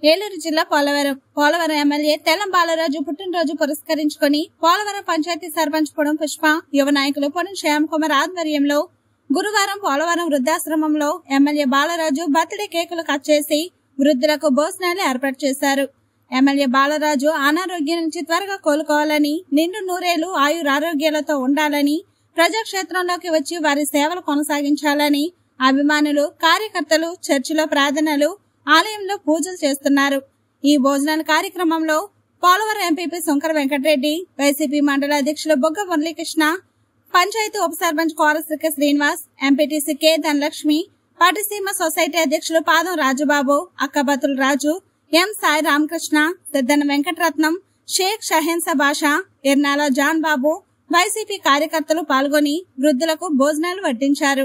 ఏలూరు జిల్లా పోలవరం పోలవరం ఎమ్మెల్యే తెల్లం బాలరాజు పుట్టినరోజు పురస్కరించుకొని పోలవరం పంచాయతీ సర్పంచ్ పొడం పుష్ప యువ నాయకులు పొడం శ్యామ్ కుమార్ ఆధ్వర్యంలో గురువారం పోలవరం వృద్ధాశ్రమంలో ఎమ్మెల్యే బాలరాజు బర్త్డే కేకులు కట్ చేసి వృద్ధులకు భోజనాలు ఏర్పాటు చేశారు ఎమ్మెల్యే బాలరాజు అనారోగ్యం నుంచి త్వరగా కోలుకోవాలని నిండు నూరేళ్లు ఆయురారోగ్యాలతో ఉండాలని ప్రజాక్షేత్రంలోకి వచ్చి వారి సేవలు కొనసాగించాలని అభిమానులు కార్యకర్తలు చర్చిలో ప్రార్థనలు ఆలయంలో పూజలు చేస్తున్నారు ఈ భోజనాల కార్యక్రమంలో పోలవరం ఎంపీపీ శంకర వెంకటరెడ్డి వైసీపీ మండల అధ్యక్షులు బొగ్గ మురళీకృష్ణ పంచాయతీ ఉప sarpanch Korasika Srinivas MPTC K Dhanalakshmi Pattiseema society అధ్యక్షులు Padam Rajubabu Akkabathula Raju M Sai Ramakrishna Siddana Venkataratnam Sheikh Shahensha Basha Ernala John Babu YCP కార్యకర్తలు పాల్గొని వృద్ధులకు భోజనాలు వడ్డించారు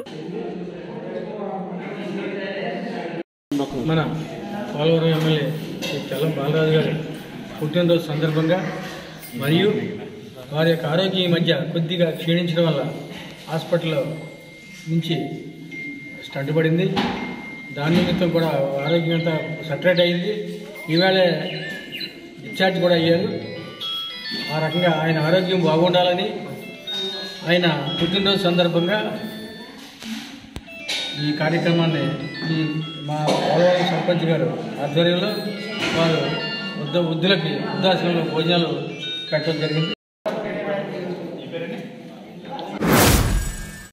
మన పోలవరం ఎమ్మెల్యే శ్రీ తెల్లం బాలరాజు గారి పుట్టినరోజు సందర్భంగా మరియు వారి యొక్క ఆరోగ్యం ఈ మధ్య కొద్దిగా క్షీణించడం వల్ల హాస్పిటల్లో నుంచి స్టంట్ పడింది దాని నిమిత్తం కూడా ఆరోగ్యం అంతా సటరేట్ అయింది ఈవేళ డిశ్చార్జ్ కూడా అయ్యారు ఆ రకంగా ఆయన ఆరోగ్యం బాగుండాలని ఆయన పుట్టినరోజు సందర్భంగా ఈ కార్యక్రమాన్ని ఈ మా పోలవరం సర్పంచ్ గారు ఆధ్వర్యంలో వారు వృద్ధ వృద్ధులకి వృద్ధాశ్రమంలో భోజనాలు పెట్టడం జరిగింది